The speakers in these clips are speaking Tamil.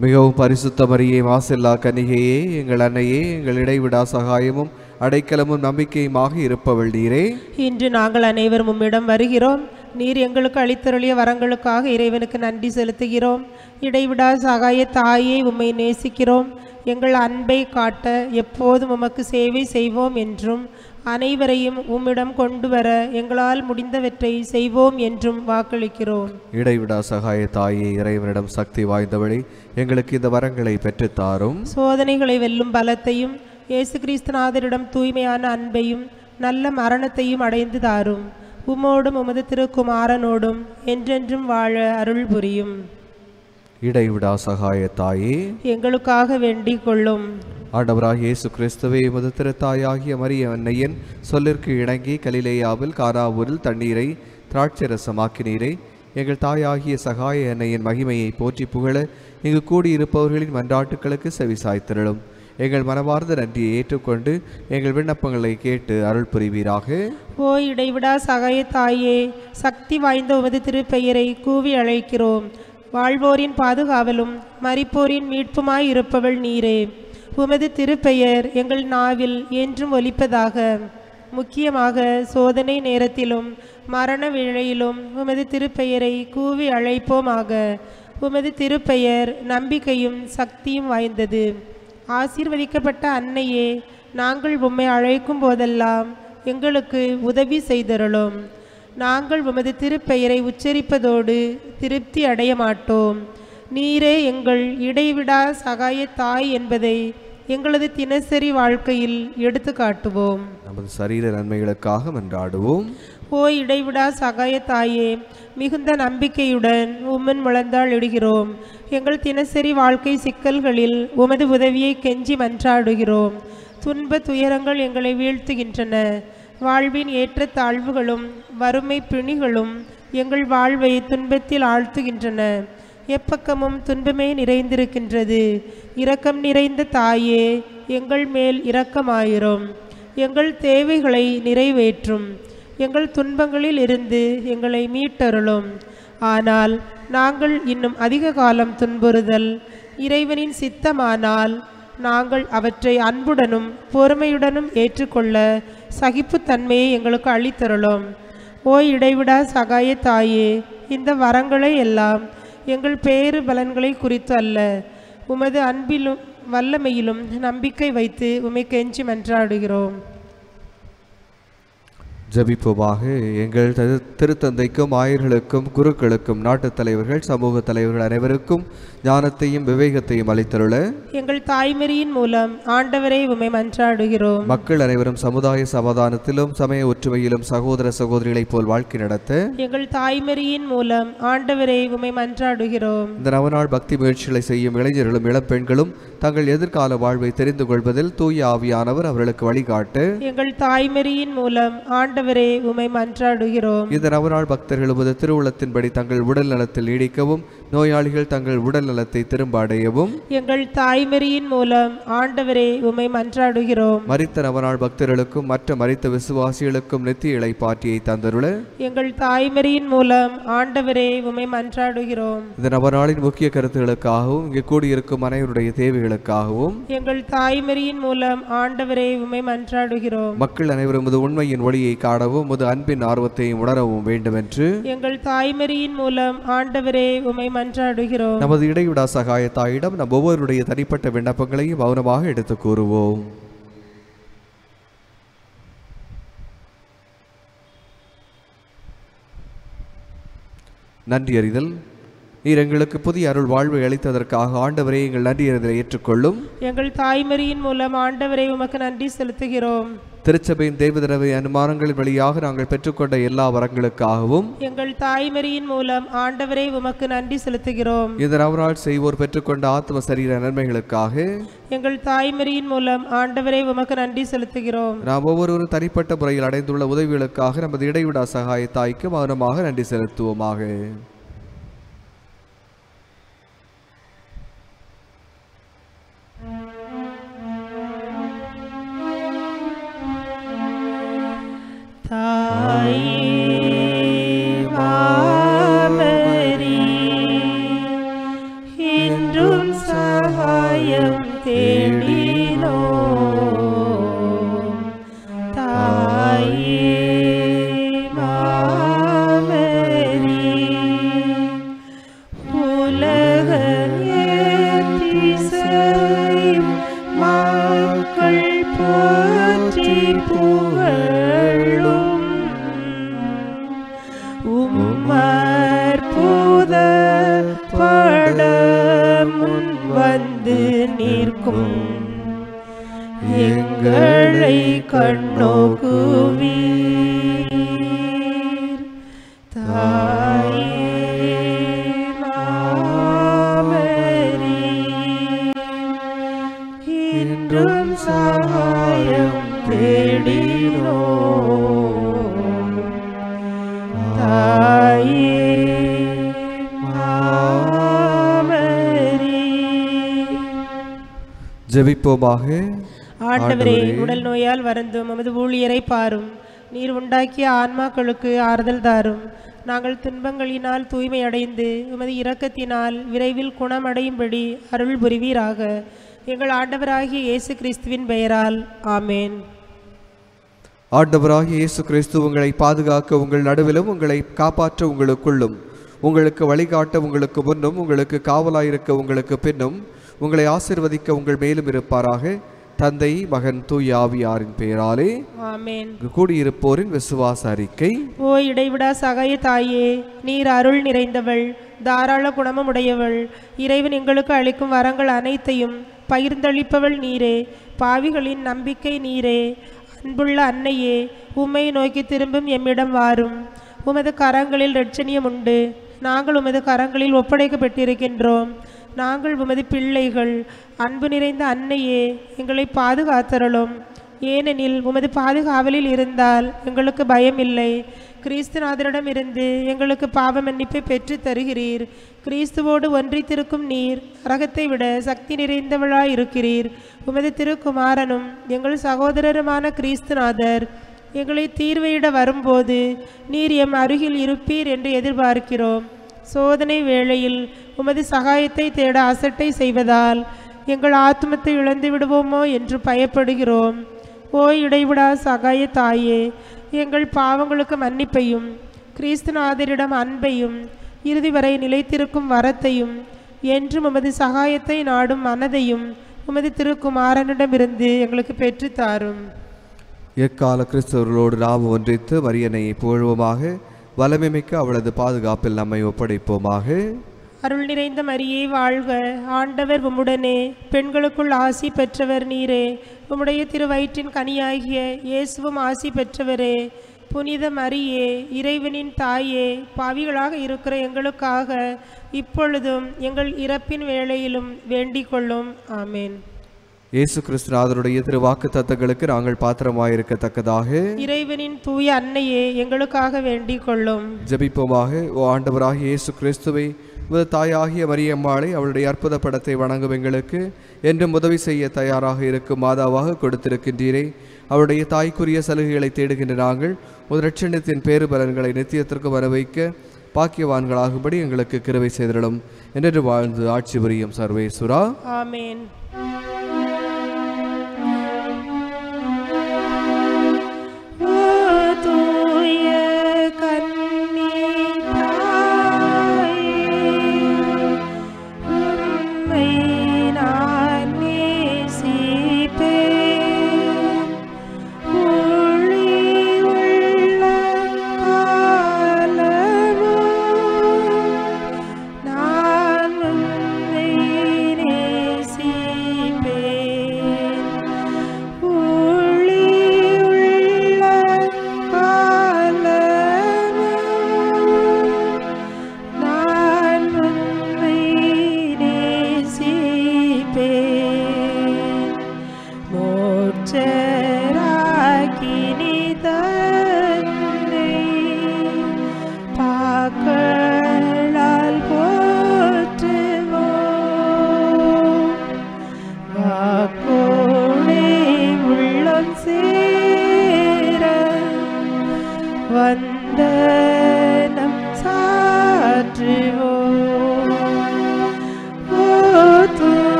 மிகவும் பரிசுத்த மரியே மாசில்லா கன்னிகையே எங்கள் அன்னையே எங்கள் இடைவிடா சகாயமும் அடைக்கலமும் நம்பிக்கையுமாக இருப்பவள் நீரே இன்று நாங்கள் அனைவரும் உம்மிடம் வருகிறோம் நீர் எங்களுக்கு அளித்தருளிய வரங்களுக்காக இறைவனுக்கு நன்றி செலுத்துகிறோம் இடைவிடா சகாய தாயே உம்மை நேசிக்கிறோம் எங்கள் அன்பை காட்ட எப்போதும் உமக்கு சேவை செய்வோம் என்றும் அனைவரையும் உம்மிடம் கொண்டு வர எங்களால் முடிந்தவற்றை செய்வோம் என்றும் வாக்களிக்கிறோம் இடைவிடா சகாய தாயே இறைவனிடம் சக்தி வாய்ந்தவளே எங்களுக்கு இந்த வரங்களை பெற்றுத்தாரும் சோதனைகளை வெல்லும் பலத்தையும் இயேசு கிறிஸ்துநாதரிடம் தூய்மையான அன்பையும் நல்ல மரணத்தையும் அடைந்து தாரும் உம்மோடும் உமது திருக்குமாரனோடும் என்றென்றும் வாழ அருள் புரியும் இடைவிடா சகாய தாயே எங்களுக்காக வேண்டிக் கொள்ளும் ஆண்டவராக இயேசு கிறிஸ்துவே எமது திருத்தாயாகிய மரிய அன்னையின் சொல்லிற்கு இணங்கி கலிலேயாவில் காராவூரில் தண்ணீரை திராட்சை ரசமாக்கினீரை எங்கள் தாயாகிய சகாய அன்னையின் மகிமையை போற்றி புகழ இங்கு கூடியிருப்பவர்களின் மன்றாட்டுக்களுக்கு செவி சாய்த்திரளும் எங்கள் மனமார்ந்த நன்றியை ஏற்றுக்கொண்டு எங்கள் விண்ணப்பங்களை கேட்டு அருள் புரிவீராக ஓ இடைவிடா சகாய தாயே சக்தி வாய்ந்த உமது திருப்பெயரை கூவி அழைக்கிறோம் வாழ்வோரின் பாதுகாவலும் மரிப்போரின் மீட்புமாய் இருப்பவள் நீரே உமது திருப்பெயர் எங்கள் நாவில் என்றும் ஒலிப்பதாக முக்கியமாக சோதனை நேரத்திலும் மரண வேளையிலும் உமது திருப்பெயரை கூவி அழைப்போமாக உமது திருப்பெயர் நம்பிக்கையும் சக்தியும் வாய்ந்தது ஆசீர்வதிக்கப்பட்ட அன்னையே நாங்கள் உம்மை அழைக்கும் போதெல்லாம் எங்களுக்கு உதவி செய்தருளும் நாங்கள் உமது திருப்பெயரை உச்சரிப்பதோடு திருப்தி அடைய மாட்டோம் நீரே எங்கள் இடைவிடா சகாய தாய் என்பதை எங்களது தினசரி வாழ்க்கையில் எடுத்து காட்டுவோம் நமது சரீர நன்மைகளுக்காக மன்றாடுவோம் ஓ இடைவிடா சகாய தாயே மிகுந்த நம்பிக்கையுடன் உம்மன் முழந்தாள் இடுகிறோம் எங்கள் தினசரி வாழ்க்கை சிக்கல்களில் உமது உதவியை கெஞ்சி மன்றாடுகிறோம் துன்ப துயரங்கள் எங்களை வீழ்த்துகின்றன வாழ்வின் ஏற்ற தாழ்வுகளும் வறுமை பிணிகளும் எங்கள் வாழ்வை துன்பத்தில் ஆழ்த்துகின்றன எப்பக்கமும் துன்பமே நிறைந்திருக்கின்றது இரக்கம் நிறைந்த தாயே எங்கள் மேல் இரக்கமாயிரும் எங்கள் தேவைகளை நிறைவேற்றும் எங்கள் துன்பங்களில் இருந்து எங்களை மீட்டருளும் ஆனால் நாங்கள் இன்னும் அதிக காலம் துன்புறுதல் இறைவனின் சித்தமானால் நாங்கள் அவற்றை அன்புடனும் பொறுமையுடனும் ஏற்றுக்கொள்ள சகிப்புத்தன்மையை எங்களுக்கு அளித்தருளும் ஓ இடைவிடா சகாய தாயே இந்த வரங்களை எல்லாம் எங்கள் பேறு பலன்களை குறித்து அல்ல உமது அன்பிலும் வல்லமையிலும் நம்பிக்கை வைத்து உமை கெஞ்சி மன்றாடுகிறோம் ஜபிப்போமாக எங்கள் திரு- திருத்தந்தைக்கும் ஆயர்களுக்கும் குருக்களுக்கும் நாட்டுத் தலைவர்கள் சமூக தலைவர்கள் அனைவருக்கும் ஞானத்தையும் விவேகத்தையும் அளித்தருள எங்கள் தாய்மரியின் மூலம் ஆண்டவரை உமை மன்றாடுகிறோம் மக்கள் அனைவரும் சமுதாய சமாதானத்திலும் சமய ஒற்றுமையிலும் சகோதர சகோதரிகளைப் போல் வாழ்க்கை நடத்த எங்கள் தாய்மரியின் மூலம் ஆண்டவரை உமை மன்றாடுகிறோம் இந்த நவநாள் பக்தி முயற்சிகளை செய்யும் இளைஞர்களும் இளம்பெண்களும் தங்கள் எதிர்கால வாழ்வை தெரிந்து கொள்வதில் தூய ஆவியானவர் அவர்களுக்கு வழிகாட்ட எங்கள் தாய்மரியின் மூலம் ஆண்டவரை உமை மன்றாடுகிறோம் இந்த நவநாள் பக்தர்கள் உமது திருவுளத்தின்படி தங்கள் உடல் நலத்தில் நீடிக்கவும் நோயாளிகள் தங்கள் உடல் நலத்தை திரும்ப அடையவும் எங்கள் தாய்மரியின் மூலம் ஆண்டவரை உமை மன்றாடுகிறோம் மரித்த நவநாள் பக்தர்களுக்கும் மற்ற மரித்த விசுவாசிகளுக்கும் நித்திய இளைப்பாற்றியை தந்தருள எங்கள் தாய்மரியின் மூலம் ஆண்டவரை உமை மன்றாடுகிறோம் இந்த நவநாளின் முக்கிய கருத்துகளுக்காகவும் இங்கு கூடியிருக்கும் அனைவருடைய தேவைகளுக்காகவும் எங்கள் தாய்மரியின் மூலம் ஆண்டவரை உமை மன்றாடுகிறோம் மக்கள் அனைவரும் உமது உண்மையின் ஒளியை காணவும் உமது அன்பின் ஆர்வத்தையும் உணரவும் வேண்டுமென்று எங்கள் தாய்மரியின் மூலம் ஆண்டவரே உமை மன்றாடுகிறோம் நமது இடைவிடா சகாய தாயிடம் நம் ஒவ்வொருடைய தனிப்பட்ட விண்ணப்பங்களையும் மௌனமாக எடுத்து கூறுவோம் நன்றி அறிதல் நீர் எங்களுக்கு புதிய அருள் வாழ்வை அளித்ததற்காக ஆண்டவரே எங்கள் நன்றி அறிதலை ஏற்றுக்கொள்ளும் எங்கள் தாய்மரியின் மூலம் ஆண்டவரை உமக்கு நன்றி செலுத்துகிறோம் திருச்சபையின் தெய்வதரவை அனுமானங்களின் வழியாக நாங்கள் பெற்றுக்கொண்ட எல்லா வரங்களுக்காகவும் எங்கள் தாய்மரியின் மூலம் ஆண்டவரை உமக்கு நன்றி செலுத்துகிறோம் இந்த நவநாள் செய்வோர் பெற்றுக்கொண்ட ஆத்ம சரீர நன்மைகளுக்காக எங்கள் தாய்மரியின் மூலம் ஆண்டவரை உமக்கு நன்றி செலுத்துகிறோம் நாம் ஒவ்வொருவரும் தனிப்பட்ட முறையில் அடைந்துள்ள உதவிகளுக்காக நமது இடைவிடா சகாய தாய்க்கு மௌனமாக நன்றி செலுத்துவோமாக தாயே என்றும் சா முன் வந்து நிற்கும் எங்களை கண்ணோக்குவீர் தாயே மாமரி இன்றும் சகாயம் தேடினோ தாயே மாமரி ஜெபிப்போமாக ஆண்டவரே உடல் நோயால் வருந்தும் உமது ஊழியரை பாரும் நீர் உண்டாக்கிய ஆன்மாக்களுக்கு ஆறுதல் தாரும் நாங்கள் துன்பங்களினால் தூய்மை அடைந்து உமது இரக்கத்தினால் விரைவில் குணமடையும்படி அருள் புரிவீராக எங்கள் ஆண்டவராகிய இயேசு கிறிஸ்துவின் பெயரால் ஆமேன் ஆண்டவராகிய இயேசு கிறிஸ்து உங்களை பாதுகாக்க உங்கள் நடுவிலும் உங்களை காப்பாற்ற உங்களுக்குள்ளும் உங்களுக்கு வழிகாட்ட உங்களுக்கு முன்னும் உங்களுக்கு காவலாயிருக்க உங்களுக்கு பின்னும் உங்களை ஆசிர்வதிக்க உங்கள் மேலும் இருப்பாராக தந்தை மகன் தூய் ஆவியாரின் பெயராலே ஆமேன் இங்கு கூடியிருப்போரின் விசுவாச அறிக்கை ஓ இடைவிடா சகாய தாயே நீர் அருள் நிறைந்தவள் தாராள குணமும் உடையவள் இறைவன் எங்களுக்கு அளிக்கும் வரங்கள் அனைத்தையும் பகிர்ந்தளிப்பவள் நீரே பாவிகளின் நம்பிக்கை நீரே அன்புள்ள அன்னையே உம்மை நோக்கி திரும்பும் எம்மிடம் வாரும் உமது கரங்களில் இரட்சணியம் உண்டு நாங்கள் உமது கரங்களில் ஒப்படைக்கப்பட்டிருக்கின்றோம் நாங்கள் உமது பிள்ளைகள் அன்பு நிறைந்த அன்னையே எங்களை பாதுகாத்தருளும் ஏனெனில் உமது பாதுகாவலில் இருந்தால் எங்களுக்கு பயம் இல்லை கிறிஸ்துநாதரிடம் இருந்து எங்களுக்கு பாவ மன்னிப்பை பெற்று தருகிறீர் கிறிஸ்துவோடு ஒன்றித்திருக்கும் நீர் அரகத்தை விட சக்தி நிறைந்தவளாய் இருக்கிறீர் உமது திருக்குமாரனும் எங்கள் சகோதரருமான கிறிஸ்துநாதர் எங்களை தீர்வையிட வரும்போது நீர் எம் அருகில் இருப்பீர் என்று எதிர்பார்க்கிறோம் சோதனை வேளையில் உமது சகாயத்தை தேட அசட்டை செய்வதால் எங்கள் ஆத்மத்தை இழந்து விடுவோமோ என்று பயப்படுகிறோம் ஓ இடைவிடா சகாய தாயே எங்கள் பாவங்களுக்கு மன்னிப்பையும் கிறிஸ்துநாதரிடம் அன்பையும் இறுதி வரை நிலைத்திருக்கும் வரத்தையும் என்றும் உமது சகாயத்தை நாடும் மனதையும் உமது திருக்குமாரனிடமிருந்து எங்களுக்கு பெற்றுத் தாரும் எக்கால கிறிஸ்தவர்களோடு நாம் ஒன்றித்து மரியனையை புகழ்வோமாக வலமைமிக்க அவளது பாதுகாப்பில் நம்மை ஒப்படைப்போமாக அருள் நிறைந்த மரியே வாழ்க ஆண்டவர் உம்முடனே பெண்களுக்குள் ஆசி பெற்றவர் நீரே உம்முடைய திருவயிற்றின் கனியாகிய இயேசுவும் ஆசி பெற்றவரே புனித மரியே இறைவனின் தாயே பாவிகளாக இருக்கிற எங்களுக்காக இப்பொழுதும் எங்கள் இறப்பின் வேளையிலும் வேண்டிக் கொள்ளும் ஆமேன் இயேசு கிறிஸ்துநாதருடைய திருவாக்கு தத்தங்களுக்கு நாங்கள் பாத்திரமாயிருக்கத்தக்கதாக இறைவனின் தூய அன்னையே எங்களுக்காக வேண்டிக் கொள்ளும் ஜெபிப்போமாக ஓ ஆண்டவராகிய இயேசு கிறிஸ்துவை உமது தாயாகிய மரியம்மாளை அவளுடைய அற்புத படத்தை வணங்கும் எங்களுக்கு என்றும் உதவி செய்ய தயாராக இருக்கும் மாதாவாக கொடுத்திருக்கின்றீரே அவருடைய தாய்க்குரிய சலுகைகளை தேடுகின்ற நாங்கள் ஒரு ரட்சணத்தின் பேறு பலன்களை நித்தியத்திற்கு வரவைக்க பாக்கியவான்களாகும்படி எங்களுக்கு கிருவை செய்திடலும் என்று வாழ்ந்து ஆட்சி புரியும் சர்வேசுரா ஆமேன் ஓ தூய கன்னி தாயே, உம்மை நான் நேசிப்பேன். ஒளி உள்ள காலமும் நான் உம்மை நேசிப்பேன்.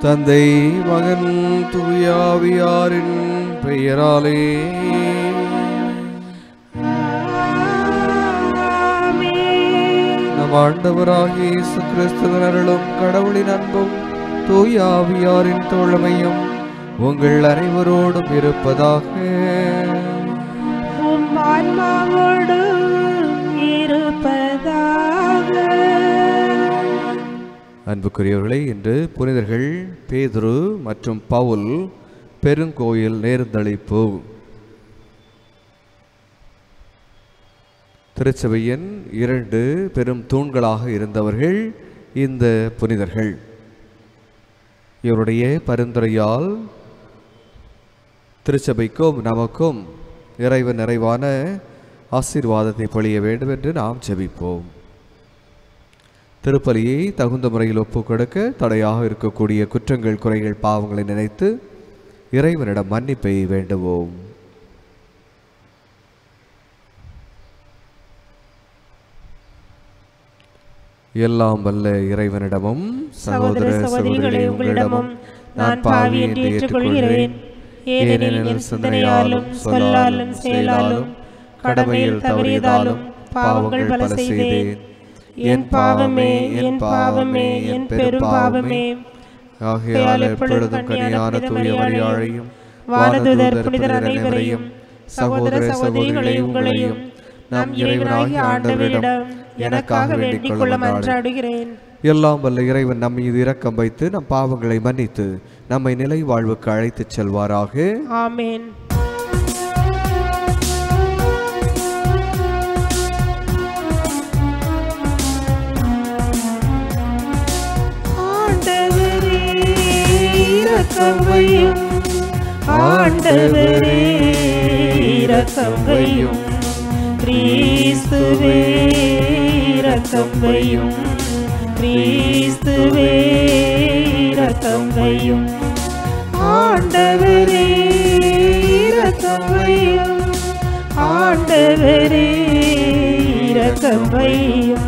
தந்தை மகன் தூயாவியாரின் பெயராலே நம் ஆண்டவராகிய இயேசு கிறிஸ்துவின் அருளும் கடவுளின் அன்பும் தூயாவியாரின் தோழமையும் உங்கள் அனைவரோடும் இருப்பதாக உம் ஆன்மாவோடு இருப்பதாக அன்புக்குரியவர்களே இன்று புனிதர்கள் பேதுரு மற்றும் பவுல் பெருங்கோயில் நேர்ந்தளிப்பு திருச்சபையின் இரண்டு பெரும் தூண்களாக இருந்தவர்கள் இந்த புனிதர்கள் இவருடைய பரிந்துரையால் திருச்சபைக்கும் நமக்கும் இறைவன் நிறைவான ஆசீர்வாதத்தை பொழிய வேண்டும் என்று நாம் ஜெபிப்போம் திருப்பலியை தகுந்த முறையில் ஒப்புக் கொடுக்க தடையாக இருக்கக்கூடிய குற்றங்கள் குறைகள் பாவங்களை நினைத்து இறைவனிடம் மன்னிப்பை வேண்டுவோம் எல்லாம் வல்ல இறைவனிடமும் சகோதர சகோதரிகளே உங்களிடமும் நான் பாவி என்று ஏற்றுக்கொள்கிறேன் ஏனெனில் என் சிந்தனையாலும் சொல்லாலும் செயலாலும் கடமையில் தவறியதாலும் பாவங்கள் பல செய்தேன் என் பாவமே என் பாவமே என் பெரும் பாவமே ஆகையால் எப்பொழுதும் கனியான தூய மரியாழையும் வானதூதர் புனிதர் அனைவரையும் சகோதர சகோதரிகளை உங்களையும் நம் இறைவனாகிய ஆண்டவரிடம் எனக்காக வேண்டிக் கொள்ள மன்றாடுகிறேன் எல்லாம் வல்ல இறைவன் நம் மீது இரக்கம் வைத்து நம் பாவங்களை மன்னித்து நம்மை நிலை வாழ்வுக்கு அழைத்துச் செல்வாராக ஆமேன் ஆண்டவரே இரக்கம் வையும் ஆண்டவரே இரக்கம் வையும் கிறிஸ்துவே இரக்கம் வையும் கிறிஸ்துவே இரக்கம் வையும் ஆண்டவரே இரக்கம் வையும் ஆண்டவரே இரக்கம் வையும்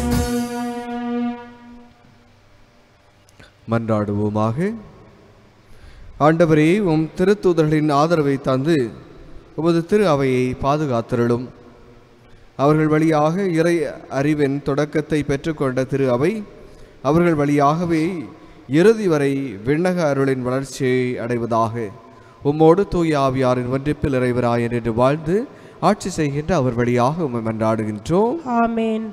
மன்றாடுவோமாக ஆண்டவரே உம் திருத்தூதர்களின் ஆதரவை தந்து உமது திரு அவையை பாதுகாத்தருளும் அவர்கள் வழியாக இறை அறிவின் தொடக்கத்தை பெற்றுக்கொண்ட திரு அவை அவர்கள் வழியாகவே இறுதி வரை விண்ணக அருளின் வளர்ச்சியை அடைவதாக உம்மோடு தூய ஆவியாரின் ஒன்றிப்பில் இறைவராயன் என்று வாழ்ந்து ஆட்சி செய்கின்ற அவர் வழியாக உம்மை மன்றாடுகின்றோம் ஆமேன்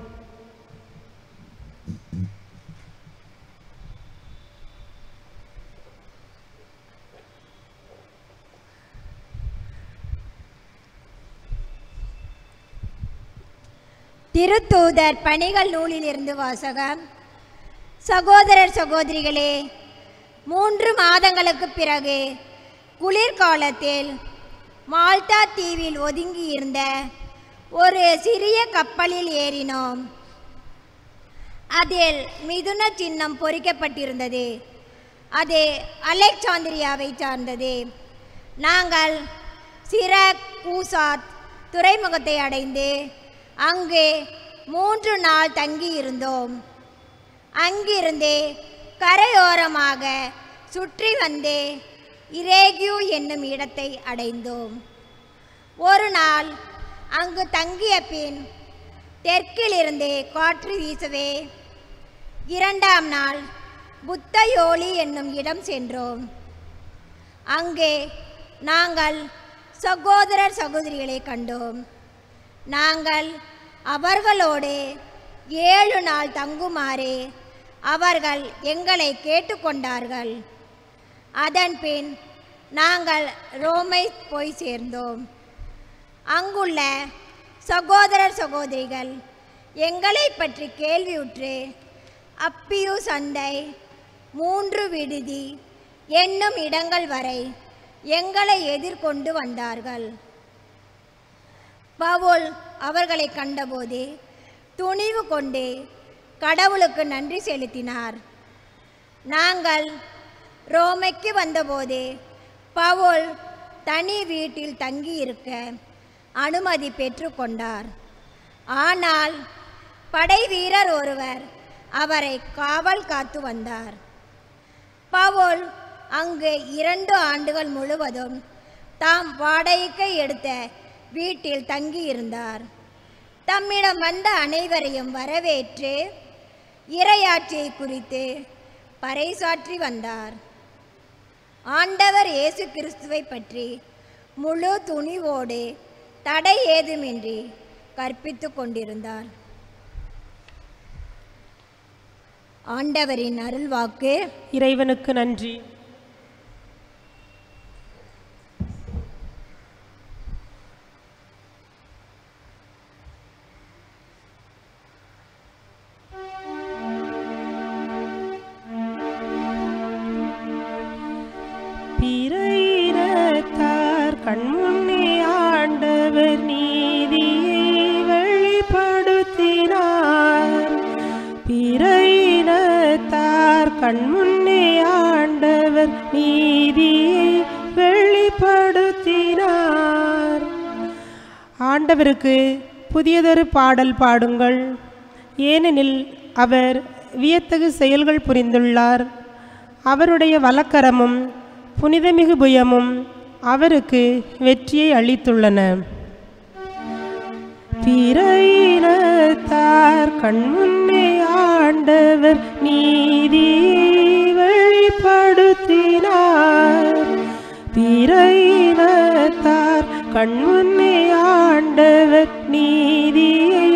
திருத்தூதர் பணிகள் நூலிலிருந்து வாசகம் சகோதரர் சகோதரிகளே மூன்று மாதங்களுக்கு பிறகு குளிர்காலத்தில் மால்டா தீவில் ஒதுங்கியிருந்த ஒரு சிறிய கப்பலில் ஏறினோம் அதில் மிதுன சின்னம் பொறிக்கப்பட்டிருந்தது அது அலெக்சாந்திரியாவை சார்ந்தது நாங்கள் சிரக் கூசாத் துறைமுகத்தை அடைந்து அங்கே மூன்று நாள் தங்கியிருந்தோம் அங்கிருந்து கரையோரமாக சுற்றி வந்து இரேகியூ என்னும் இடத்தை அடைந்தோம் ஒரு நாள் அங்கு தங்கிய பின் தெற்கிலிருந்து காற்று வீசவே இரண்டாம் நாள் புத்தயோலி என்னும் இடம் சென்றோம் அங்கே நாங்கள் சகோதரர் சகோதரிகளை கண்டோம் நாங்கள் அவர்களோடு ஏழு நாள் தங்குமாறு அவர்கள் எங்களை கேட்டுக்கொண்டார்கள் அதன்பின் நாங்கள் ரோமை போய் சேர்ந்தோம் அங்குள்ள சகோதரர் சகோதரிகள் எங்களை பற்றி கேள்வியுற்று அப்பியு சந்தை மூன்று விடுதி என்னும் இடங்கள் வரை எங்களை எதிர்கொண்டு வந்தார்கள் பவுல் அவர்களை கண்டபோது துணிவு கொண்டு கடவுளுக்கு நன்றி செலுத்தினார் நாங்கள் ரோமைக்கு வந்தபோது பவுல் தனி வீட்டில் தங்கியிருக்க அனுமதி பெற்றுக்கொண்டார் ஆனால் படை வீரர் ஒருவர் அவரை காவல் காத்து வந்தார் பவுல் அங்கு இரண்டு ஆண்டுகள் முழுவதும் தாம் வாடகைக்கு எடுத்த வீட்டில் தங்கியிருந்தார் தம்மிடம் வந்த அனைவரையும் வரவேற்று இறையாட்சியை குறித்து பறைசாற்றி வந்தார் ஆண்டவர் இயேசு கிறிஸ்துவை பற்றி முழு துணிவோடு தடை ஏதுமின்றி கற்பித்து கொண்டிருந்தார் ஆண்டவரின் அருள்வாக்கு இறைவனுக்கு நன்றி பிறையினத்தார் கண்முன்னே ஆண்டவர் நீதியை வெளிப்படுத்தினார் பிறையினத்தார் கண்முன்னே ஆண்டவர் நீதியை வெளிப்படுத்தினார் ஆண்டவருக்கு புதியதொரு பாடல் பாடுங்கள் ஏனெனில் அவர் வியத்தகு செயல்கள் புரிந்துள்ளார் அவருடைய வலக்கரமும் புனிதமிகு புயமும் அவருக்கு வெற்றியை அளித்துள்ளன பிறையினத்தார் கண்முன்னே ஆண்டவர் நீதியை வெளிப்படுத்தினார் பிறையினத்தார் கண்முன்னே ஆண்டவர் நீதியை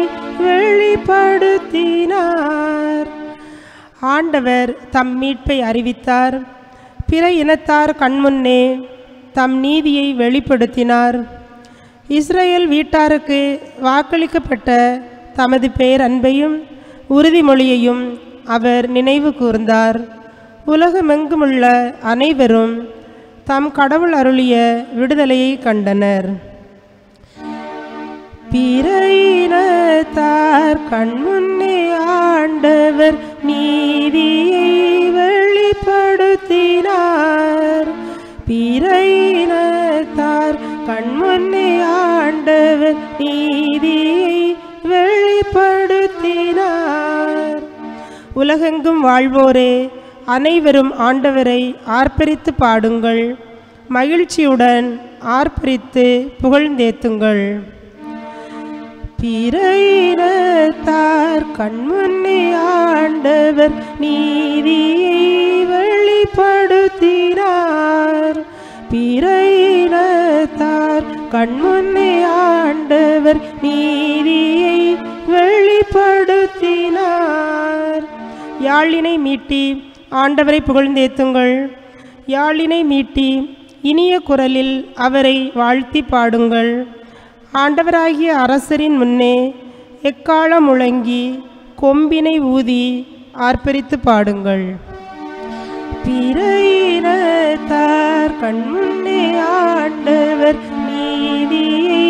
வெளிப்படுத்தினார் ஆண்டவர் தம் மீட்பை அறிவித்தார் பிற இனத்தார் கண்முன்னே தம் நீதியை வெளிப்படுத்தினார் இஸ்ரேல் வீட்டாருக்கு வாக்களிக்கப்பட்ட தமது பேரன்பையும் உறுதிமொழியையும் அவர் நினைவு கூர்ந்தார் உலகமெங்குமுள்ள அனைவரும் தம் கடவுள் அருளிய விடுதலையை கண்டனர் பிறையினத்தார் கண்முன்னே ஆண்டவர் நீதியை வெளிப்படுத்தினார் பிறையினத்தார் கண்முன்னே ஆண்டவர் நீதியை வெளிப்படுத்தினார் உலகெங்கும் வாழ்வோரே அனைவரும் ஆண்டவரை ஆர்ப்பரித்து பாடுங்கள் மகிழ்ச்சியுடன் ஆர்ப்பரித்து புகழ்ந்தேத்துங்கள் பிறையினத்தார் கண்முன்னே ஆண்டவர் நீதியை வெளிப்படுத்தினார் பிறையினத்தார் கண்முன்னே ஆண்டவர் நீதியை வெளிப்படுத்தினார் யாழினை மீட்டி ஆண்டவரை புகழ்ந்தேத்துங்கள் யாழினை மீட்டி இனிய குரலில் அவரை வாழ்த்தி பாடுங்கள் ஆண்டவராகிய அரசரின் முன்னே எக்காலம் முழங்கி கொம்பினை ஊதி ஆர்ப்பரித்து பாடுங்கள் பிறையினத்தார் கண்முன்னே ஆண்டவர் நீதியை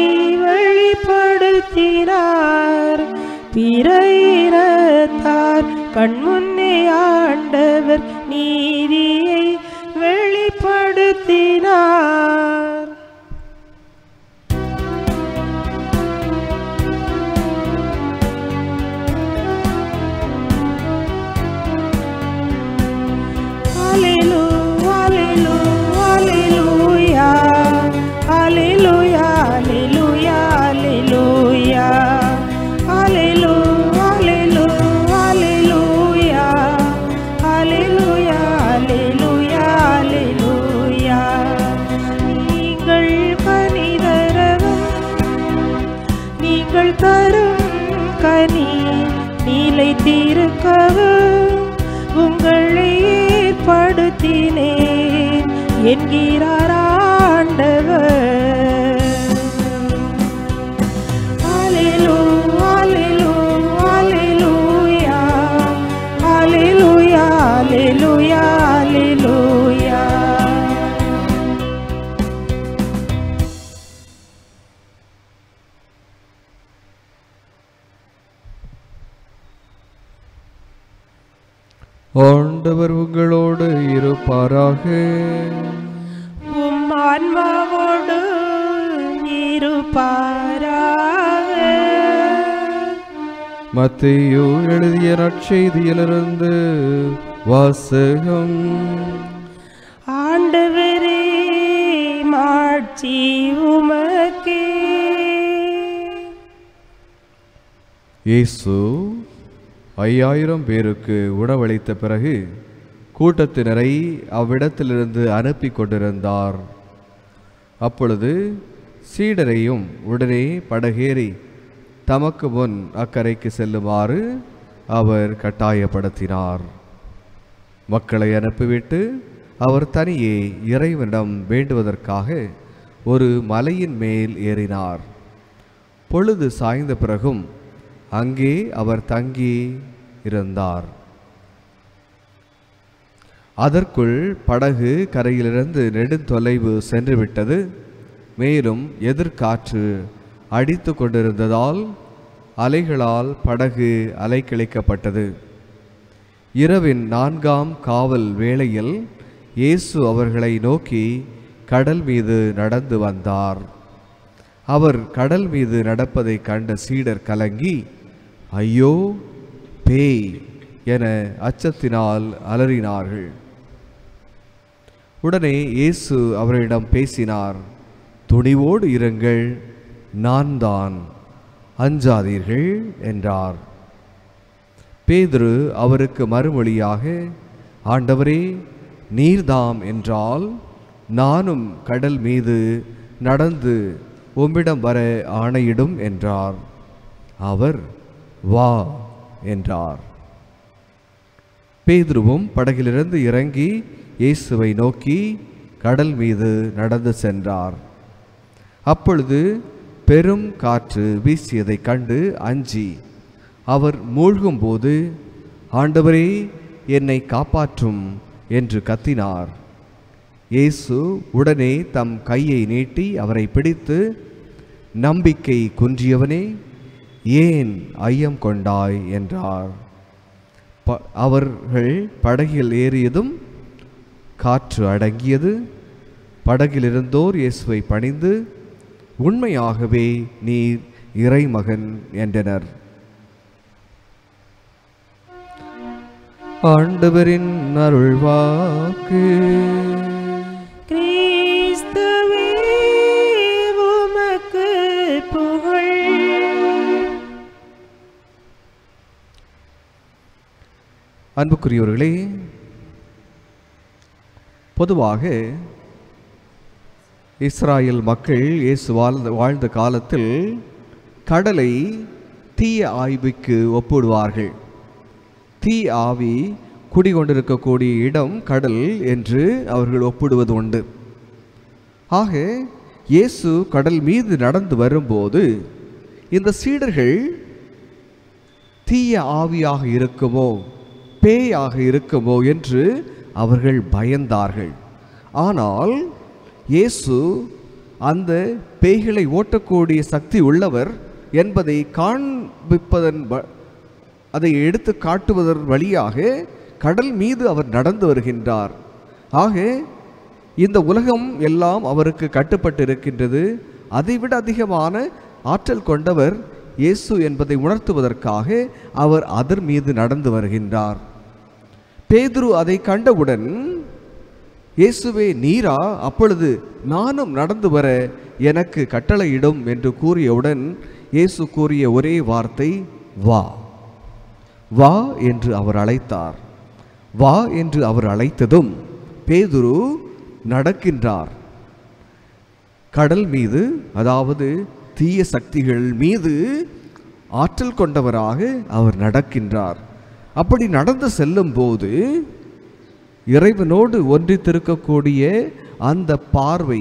வெளிப்படுத்தினார் பிறையினத்தார் கண்முன்னே ஆண்டவர் நீதியை வெளிப்படுத்தினார் Hallelujah, hallelujah, hallelujah, hallelujah, hallelujah, hallelujah, hallelujah, hallelujah, hallelujah, hallelujah. நீங்கள் கனிதரவும் நீங்கள் தரும் கனி நிலைத்திருக்கவும் உங்களை ஏற்படுத்தினேன் என்கிறார் ஆண்டவர் Hallelujah, hallelujah, hallelujah, hallelujah, hallelujah. ஆண்டவர் உங்களோடு இருப்பாராக உம் ஆன்மாவோடு இருப்பாராக மத்தேயு எழுதிய நற்செய்தியிலிருந்து வாசகம் ஆண்டவரே மாட்சி உமக்கே இயேசு ஐயாயிரம் பேருக்கு உணவளித்த பிறகு கூட்டத்தினரை அவ்விடத்திலிருந்து அனுப்பி கொண்டிருந்தார் அப்பொழுது சீடரையும் உடனே படகேறி தமக்கு முன் அக்கரைக்கு செல்லுமாறு அவர் கட்டாயப்படுத்தினார் மக்களை அனுப்பிவிட்டு அவர் தனியே இறைவனிடம் வேண்டுவதற்காக ஒரு மலையின் மேல் ஏறினார் பொழுது சாய்ந்த பிறகும் அங்கே அவர் தங்கி இருந்தார் அதற்குள் படகு கரையிலிருந்து நெடுந்தொலைவு சென்றுவிட்டது மேலும் எதிர்காற்று அடித்து கொண்டிருந்ததால் அலைகளால் படகு அலைக்கழிக்கப்பட்டது இரவின் நான்காம் காவல் வேளையில் இயேசு அவர்களை நோக்கி கடல் மீது நடந்து வந்தார் அவர் கடல் மீது நடப்பதைக் கண்ட சீடர் கலங்கி ஐயோ பேய் என அச்சத்தினால் அலறினார்கள் உடனே இயேசு அவரிடம் பேசினார் துணிவோடு இருங்கள் நான் தான் அஞ்சாதீர்கள் என்றார் பேதுரு அவருக்கு மறுமொழியாக ஆண்டவரே நீர்தாம் என்றால் நானும் கடல் மீது நடந்து உம்மிடம் வர ஆணையிடும் என்றார் அவர் வா என்றார் பேதுருவும் படகிலிருந்து இறங்கி இயேசுவை நோக்கி கடல் மீது நடந்து சென்றார் அப்பொழுது பெரும் காற்று வீசியதைக் கண்டு அஞ்சி அவர் மூழ்கும்போது ஆண்டவரே என்னை காப்பாற்றும் என்று கத்தினார் இயேசு உடனே தம் கையை நீட்டி அவரை பிடித்து நம்பிக்கை குன்றியவனே ஏன் ஐயம் கொண்டாய் என்றார் ப- அவர்கள் படகில் ஏறியதும் காற்று அடங்கியது படகிலிருந்தோர் இயேசுவை பணிந்து உண்மையாகவே நீர் இறைமகன் என்றனர் ஆண்டவரின் அருள்வாக்கு கிறிஸ்துவே உமக்கு புகழ் அன்புக்குரியவர்களே பொதுவாக இஸ்ராயேல் மக்கள் இயேசு வாழ்ந்த வாழ்ந்த காலத்தில் கடலை தீய ஆய்வுக்கு ஒப்பிடுவார்கள் தீ ஆவி குடிகொண்டிருக்கக்கூடிய இடம் கடல் என்று அவர்கள் ஒப்பிடுவது உண்டு ஆக இயேசு கடல் மீது நடந்து வரும்போது இந்த சீடர்கள் தீய ஆவியாக இருக்குமோ பேயாக இருக்குமோ என்று அவர்கள் பயந்தார்கள் ஆனால் இயேசு அந்த பேய்களை ஓட்டக்கூடிய சக்தி உள்ளவர் என்பதை காண்பிப்பதன் வ- அதை எடுத்து காட்டுவதன் வழியாக கடல் மீது அவர் நடந்து வருகின்றார் ஆக இந்த உலகம் எல்லாம் அவருக்கு கட்டுப்பட்டு இருக்கின்றது அதைவிட அதிகமான ஆற்றல் கொண்டவர் இயேசு என்பதை உணர்த்துவதற்காக அவர் அதர் மீது நடந்து வருகின்றார் பேதுரு அதை கண்டவுடன் இயேசுவே நீரா அப்பொழுது நானும் நடந்து வர எனக்கு கட்டளையிடும் என்று கூறியவுடன் இயேசு கூறிய ஒரே வார்த்தை வா வா என்று அவர் அழைத்தார் வா என்று அவர் அழைத்ததும் பேதுரு நடக்கின்றார் கடல் மீது அதாவது தீய சக்திகள் மீது ஆற்றல் கொண்டவராக அவர் நடக்கின்றார் அப்படி நடந்து செல்லும்போது இறைவனோடு ஒன்றித்திருக்கக்கூடிய அந்த பார்வை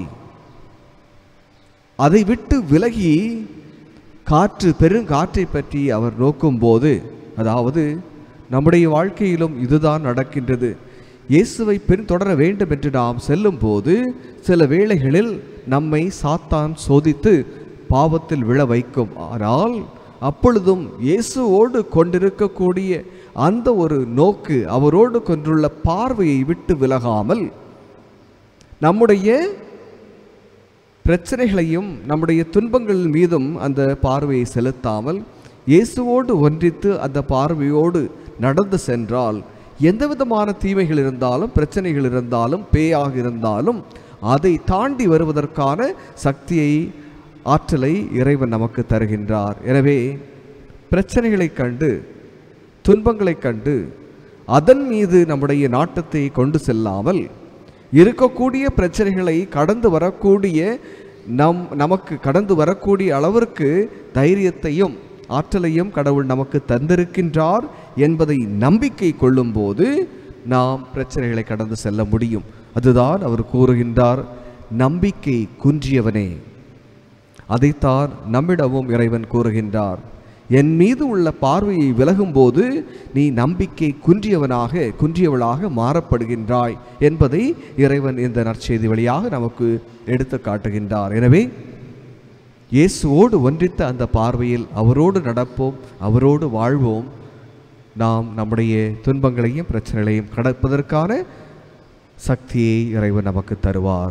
அதை விட்டு விலகி காற்று பெருங்காற்றை பற்றி அவர் நோக்கும்போது அதாவது நம்முடைய வாழ்க்கையிலும் இதுதான் நடக்கின்றது இயேசுவை பின்தொடர வேண்டும் என்று நாம் செல்லும்போது சில வேளைகளில் நம்மை சாத்தான் சோதித்து பாவத்தில் விழ வைக்கும் ஆனால் அப்பொழுதும் இயேசுவோடு கொண்டிருக்கக்கூடிய அந்த ஒரு நோக்கு அவரோடு கொண்டுள்ள பார்வையை விட்டு விலகாமல் நம்முடைய பிரச்சனைகளையும் நம்முடைய துன்பங்கள் மீதும் அந்த பார்வையை செலுத்தாமல் இயேசுவோடு ஒன்றித்து அந்த பார்வையோடு நடந்து சென்றால் எந்த விதமான தீமைகள் இருந்தாலும் பிரச்சனைகள் இருந்தாலும் பேயாக இருந்தாலும் அதை தாண்டி வருவதற்கான சக்தியை ஆற்றலை இறைவன் நமக்கு தருகின்றார் எனவே பிரச்சனைகளைக் கண்டு துன்பங்களைக் கண்டு அதன் மீது நம்முடைய நாட்டத்தை கொண்டு செல்லாமல் இருக்கக்கூடிய பிரச்சனைகளை கடந்து வரக்கூடிய நம் நமக்கு கடந்து வரக்கூடிய அளவிற்கு தைரியத்தையும் ஆற்றலையும் கடவுள் நமக்கு தந்திருக்கின்றார் என்பதை நம்பிக்கை கொள்ளும்போது நாம் பிரச்சனைகளை கடந்து செல்ல முடியும் அதுதான் அவர் கூறுகின்றார் நம்பிக்கை குன்றியவனே அதைத்தான் நம்மிடமும் இறைவன் கூறுகின்றார் என் மீது உள்ள பார்வையை விலகும்போது நீ நம்பிக்கை குன்றியவனாக குன்றியவளாக மாறப்படுகின்றாய் என்பதை இறைவன் இந்த நற்செய்தி வழியாக நமக்கு எடுத்து காட்டுகின்றார் எனவே இயேசுவோடு ஒன்றித்த அந்த பார்வையில் அவரோடு நடப்போம் அவரோடு வாழ்வோம் நாம் நம்முடைய துன்பங்களையும் பிரச்சனைகளையும் கடப்பதற்கான சக்தியை இறைவன் நமக்கு தருவார்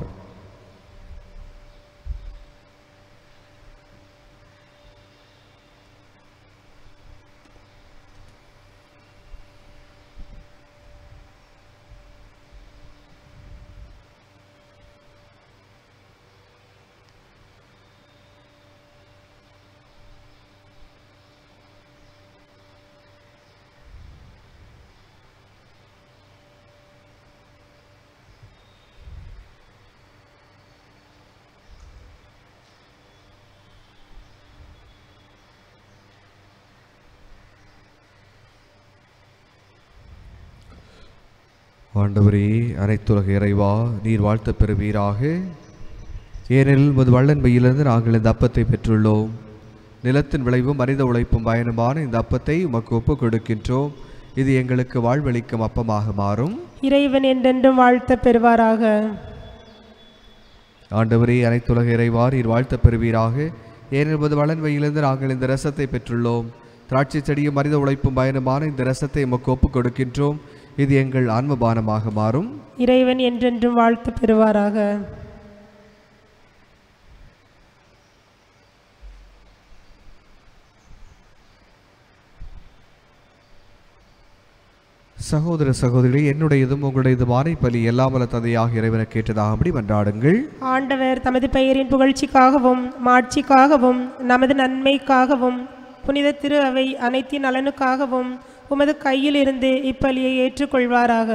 ஆண்டவரே அனைத்துலக இறைவா நீர் வாழ்த்த பெறுவீராக ஏனெனில் உமது வல்லன்மையிலிருந்து நாங்கள் இந்த அப்பத்தை பெற்றுள்ளோம் நிலத்தின் விளைவும் மனித உழைப்பும் பயனுமான இந்த அப்பத்தை உமக்கு ஒப்புக் கொடுக்கின்றோம் இது எங்களுக்கு வாழ்வளிக்கும் அப்பமாக மாறும் இறைவன் என்றென்றும் வாழ்த்த பெறுவாராக ஆண்டவரே அனைத்துலக இறைவா நீர் வாழ்த்த பெறுவீராக ஏனெனில் உமது வளன்மையிலிருந்து நாங்கள் இந்த ரசத்தை பெற்றுள்ளோம் திராட்சை செடியும் மனித உழைப்பும் பயனுமான இந்த ரசத்தை உமக்கு ஒப்புக் கொடுக்கின்றோம் இது எங்கள் ஆன்மபானமாக மாறும் இறைவன் என்றென்றும் வாழ்த்த பெறுவாராக சகோதர சகோதரி என்னுடையதும் உங்களுடையதுமான பலி எல்லாமல தந்தையாக இறைவனை கேட்டதாகபடி மன்றாடுங்கள் ஆண்டவர் தமது பெயரின் புகழ்ச்சிக்காகவும் மாட்சிக்காகவும் நமது நன்மைக்காகவும் புனித திரு அவை அனைத்தின் நலனுக்காகவும் உமது கையில் இருந்து இப்பலியை ஏற்றுக்கொள்வாராக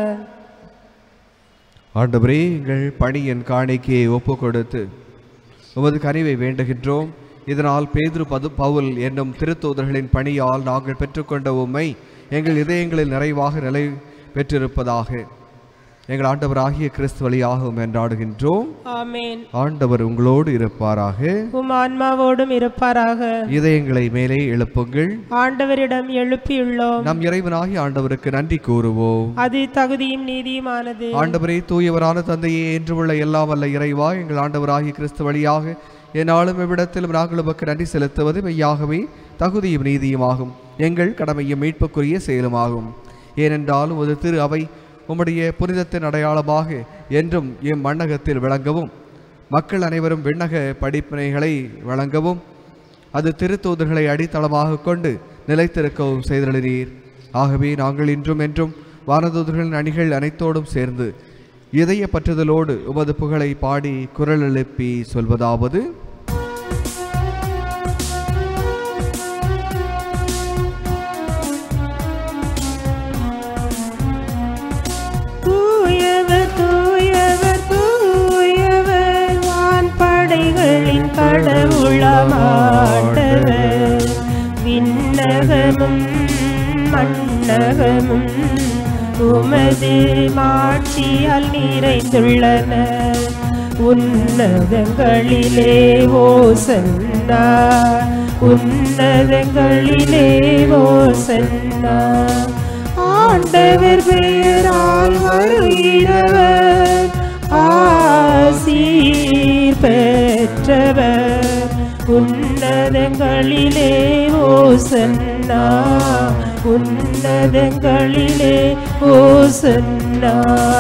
ஆண்டவரே எங்கள் பணியின் காணிக்கையை ஒப்பு கொடுத்து உமது கனிவை வேண்டுகின்றோம் இதனால் பேதுரு பது பவுல் என்னும் திருத்தூதர்களின் பணியால் நாங்கள் பெற்றுக்கொண்ட உம்மை எங்கள் இதயங்களில் நிறைவாக நிலை பெற்றிருப்பதாக எங்கள் ஆண்டவராகிய கிறிஸ்து வழியாகவும் என்றாடுகின்றோம் ஆமேன் ஆண்டவர் உங்களோடு இருப்பாராக உம் ஆன்மாவோடும் இருப்பாராக இதயங்களை மேலே எழுப்புங்கள் ஆண்டவரிடம் எழுப்பியுள்ளோம் நம் இறைவனாகிய ஆண்டவருக்கு நன்றி கூறுவோம் அது தகுதியும் நீதியுமானது ஆண்டவரே தூயவரான தந்தையே என்று உள்ள எல்லாம் வல்ல இறைவா எங்கள் ஆண்டவராகிய கிறிஸ்து வழியாக என்னாலும் இவ்விடத்திலும் நாங்கள் உமக்கு நன்றி செலுத்துவது மெய்யாகவே தகுதியும் நீதியுமாகும் எங்கள் கடமையும் மீட்புக்குரிய செயலுமாகும் ஏனென்றால் உமது திரு அவை உம்முடைய புனிதத்தின் அடையாளமாக என்றும் எம் மண்ணகத்தில் விளங்கவும் மக்கள் அனைவரும் விண்ணக படிப்பினைகளை வழங்கவும் அது திருத்தூதர்களை அடித்தளமாக கொண்டு நிலைத்திருக்கவும் செய்தளினீர் ஆகவே நாங்கள் இன்றும் என்றும் வானதூதர்களின் அணிகள் அனைத்தோடும் சேர்ந்து இதய பற்றுதலோடு உமது புகழை பாடி குரல் எழுப்பி சொல்வதாவது தூயவர் தூயவர் தூயவர் வான் படைகளின் கடவுளமாண்டவர் விண்ணகமும் மண்ணகமும் உமது மாட்சியால் நிறைந்துள்ளன உன்னதங்களிலே ஓசன்னா உன்னதங்களிலே ஓசன்னா ஆண்டவர் பெயரால் வருகிறவர் ஆசீர் பெற்றவர் உன்னதங்களிலே ஓசன்னா உன்னதங்களிலே ஓசன்னா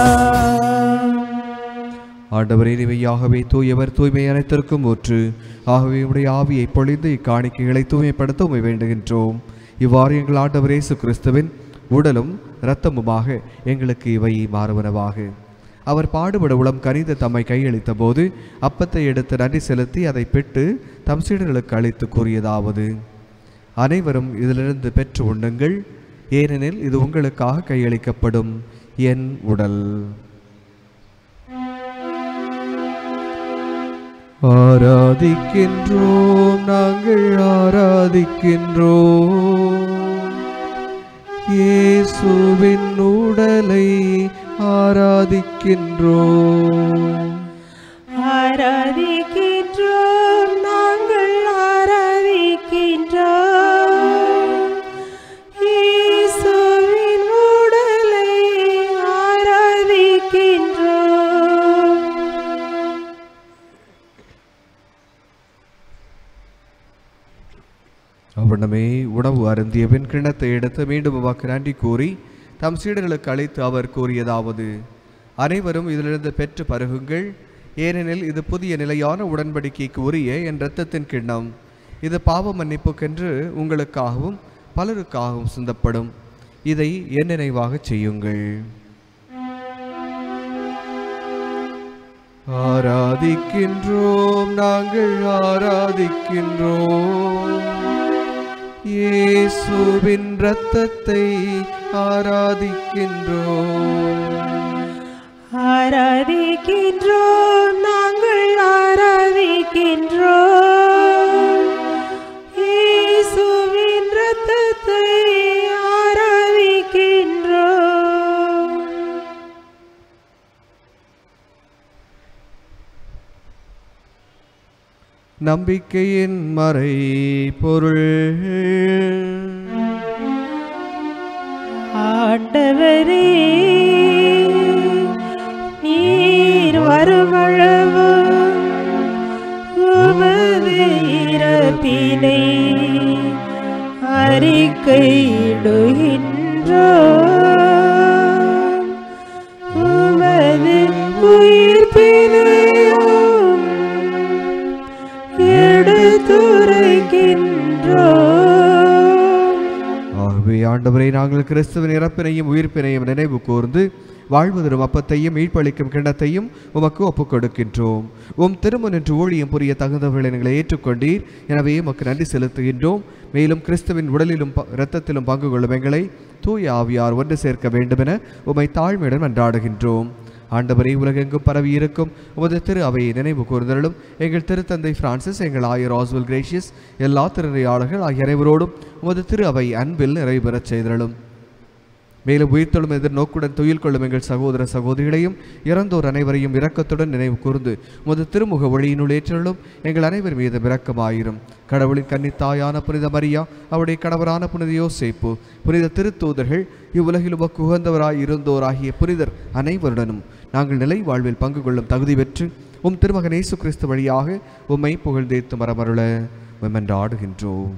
ஆண்டவரே நிவையாகவே தூயவர் தூய்மை அனைத்திற்கும் ஊற்று ஆகவே உடைய ஆவியை பொழிந்து இக்காணிக்கைகளை தூய்மைப்படுத்த உமை வேண்டுகின்றோம் இவ்வாறு எங்கள் ஆண்டவர் இயேசு கிறிஸ்துவின் உடலும் இரத்தமுமாக எங்களுக்கு இவை மாறுவனவாக அவர் பாடுபட உளம் கனிந்து தம்மை கையளித்த போது அப்பத்தை எடுத்து நன்றி செலுத்தி அதை பெற்று தம் சீடர்களுக்கு அளித்து கூறியதாவது அனைவரும் இதிலிருந்து பெற்று உண்ணுங்கள் ஏனெனில் இது உங்களுக்காக கையளிக்கப்படும் என் உடல் ஆராதிக்கின்றோம் நாங்கள் ஆராதிக்கின்றோம் இயேசுவின் உடலை ஆராதிக்கின்றோம் ஆராதிக்கின்றோம் நாங்கள் ஆராதிக்கின்றோம் இயேசுவின் உடலை ஆராதிக்கின்றோம் அவ்வண்ணமே உணவு அருந்திய பின் கிண்ணத்தை எடுத்து மீண்டும் உமக்கு நன்றி கூறி தம் சீடர்களுக்கு அழைத்து அவர் கூறியதாவது அனைவரும் இதிலிருந்து பெற்று பருகுங்கள் ஏனெனில் இது புதிய நிலையான உடன்படிக்கைக்கு உரிய என் இரத்தத்தின் கிண்ணம் இது பாவ மன்னிப்புக்கென்று உங்களுக்காகவும் பலருக்காகவும் சிந்தப்படும் இதை என் நினைவாகச் செய்யுங்கள் ஆராதிக்கின்றோம் நாங்கள் ஆராதிக்கின்றோம் இயேசுவின் இரத்தத்தை ஆராதிக்கின்றோம் ஆராதிக்கின்றோம் நாங்கள் ஆராதிக்கின்றோம் இயேசுவின் இரத்தத்தை ஆராதிக்கின்றோம் நம்பிக்கையின் மறை பொருள் ஆண்டவரே நீர் வருமளவு உமது இறப்பினை அறிக்கையிடுகின்றோம் உமது உயிர்ப்பினையும் எடுத்துரைக்கின்றோம் ஆகவே ஆண்டவரை நாங்கள் கிறிஸ்துவின் இறப்பினையும் உயிர்ப்பினையும் நினைவு கூர்ந்து வாழ்வதரும் அப்பத்தையும் மீட்பளிக்கும் கிண்ணத்தையும் உமக்கு ஒப்புக் கொடுக்கின்றோம் உம் திருமண் என்று ஊழியம் புரிய தகுந்தவர்களை எங்களை ஏற்றுக்கொண்டீர் எனவே உமக்கு நன்றி செலுத்துகின்றோம் மேலும் கிறிஸ்துவின் உடலிலும் ப- இரத்தத்திலும் பங்கு கொள்ளும் எங்களை தூய ஆவியார் ஒன்று சேர்க்க வேண்டுமென உமை தாழ்மையுடன் அன்றாடுகின்றோம் ஆண்டவரை உலகெங்கும் பரவி இருக்கும் உமது திரு அவையை நினைவு கூர்ந்தருளும் எங்கள் திருத்தந்தை பிரான்சிஸ் எங்கள் ஆயர் ஆஸ்வல் கிரேஷியஸ் எல்லா திருநறையாளர்கள் ஆகிய அனைவரோடும் உமது திரு அவை அன்பில் நிறைவு பெறச் செய்தருளும் மேலும் உயிர்த்தெழும் எதிர்நோக்குடன் துயில் கொள்ளும் எங்கள் சகோதர சகோதரிகளையும் இறந்தோர் அனைவரையும் இரக்கத்துடன் நினைவு கூர்ந்து உமது திருமுக ஒளியினுள் ஏற்றலும் எங்கள் அனைவர் மீது இரக்கமாயிரும் கடவுளின் கன்னித்தாயான புனித மரியா அவருடைய கணவரான புனித யோசேப்பு புனித திருத்தூதர்கள் இவ்வுலகில் உமக்கு உகந்தவராய் இருந்தோராகிய புனிதர் அனைவருடனும் நாங்கள் நிலை வாழ்வில் பங்கு கொள்ளும் தகுதி பெற்று உம் திருமகன் இயேசு கிறிஸ்து வழியாக உம்மை புகழ்ந்தேத்து மரமருள மெமன்றாடுகின்றோம்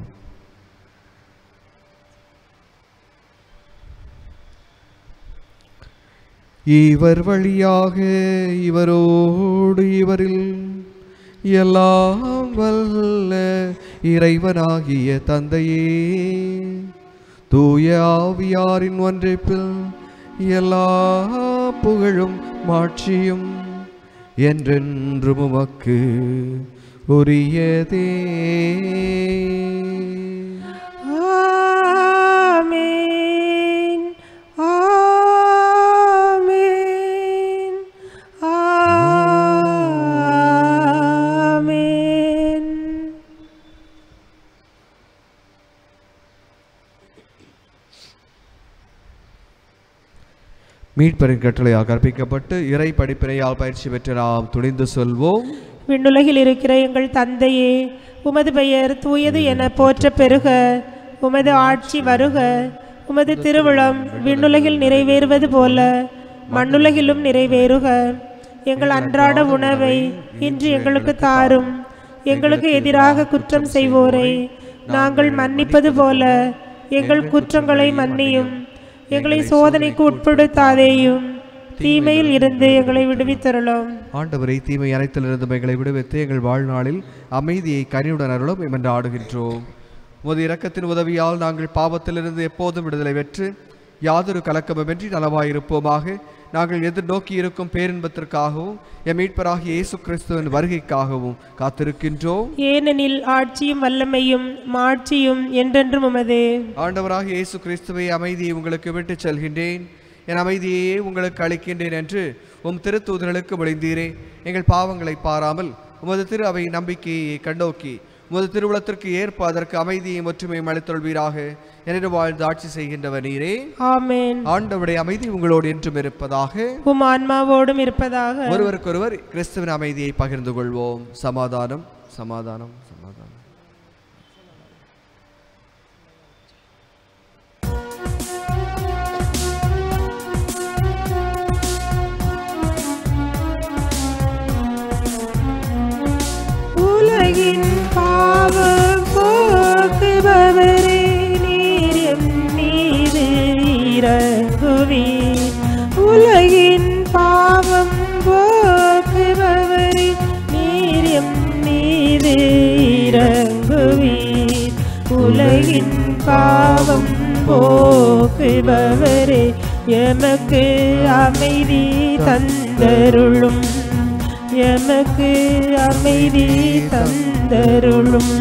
இவர் வழியாக இவரோடு இவரில் எல்லாம் வல்ல இறைவனாகிய தந்தையே தூய ஆவியாரின் ஒன்றைப்பில் எல்லா புகழும் மாட்சியும் என்றென்றும் உமக்கு உரியதே ஆமென் ஆமென் ஆமென் மீட்பரின் கட்டளையால் கற்பிக்கப்பட்டு இறை படிப்பினையால் பயிற்சி பெற்று நாம் துணிந்து சொல்வோம் விண்ணுலகில் இருக்கிற எங்கள் தந்தையே உமது பெயர் தூயது என போற்ற பெருக உமது ஆட்சி வருக உமது திருவிழம் விண்ணுலகில் நிறைவேறுவது போல மண்ணுலகிலும் நிறைவேறுக எங்கள் அன்றாட உணவை இன்று எங்களுக்கு தாரும் எங்களுக்கு எதிராக குற்றம் செய்வோரை நாங்கள் மன்னிப்பது போல எங்கள் குற்றங்களை மன்னியும் எங்களை சோதனைக்கு உட்படுத்தாதேயும் தீமையில் இருந்து எங்களை விடுவித்தருளும் ஆண்டவரை தீமை அனைத்திலிருந்து எங்களை விடுவித்து எங்கள் வாழ்நாளில் அமைதியை கனியுடன் அருளும் என்று ஆடுகின்றோம் உமது இரக்கத்தின் உதவியால் நாங்கள் பாவத்திலிருந்து எப்போதும் விடுதலை பெற்று யாதொரு கலக்கமுமின்றி நலமாயிருப்போமாக நாங்கள் எதிர்நோக்கி இருக்கும் பேரின்பத்திற்காகவும் எம் மீட்பராகிய இயேசு கிறிஸ்துவின் வருகைக்காகவும் காத்திருக்கின்றோம் ஏனெனில் ஆட்சியும் வல்லமையும் மாட்சியும் என்றென்றும் உமதே ஆண்டவராகிய இயேசு கிறிஸ்துவை அமைதியை உங்களுக்கு விட்டுச் செல்கின்றேன் என் அமைதியையே உங்களுக்கு அளிக்கின்றேன் என்று உம் திருத்தூதர்களுக்கு மொழிந்தீரே எங்கள் பாவங்களை பாராமல் உமது திரு அவை நம்பிக்கையை கண்டோக்கி உமது திருவுளத்திற்கு ஏற்ப அதற்கு அமைதியையும் ஒற்றுமையும் அளித்தொள்வீராக என்று வாழ்ந்து ஆட்சி செய்கின்றவர் நீரே ஆமென் ஆண்டவருடைய அமைதி உங்களோடு என்றும் இருப்பதாக உம் ஆன்மாவோடும் இருப்பதாக ஒருவருக்கொருவர் கிறிஸ்துவின் அமைதியை பகிர்ந்து கொள்வோம் சமாதானம் சமாதானம் சமாதானம் உலகின் பாவம் போக்குபவரே நீர் எம் மீது இறங்குவீர் உலகின் பாவம் போக்குபவரே நீர் எம் மீது இறங்குவீர் உலகின் பாவம் போக்குபவரே எமக்கு அமைதி தந்தருளும் எமக்கு அமைதி தந்தருளும்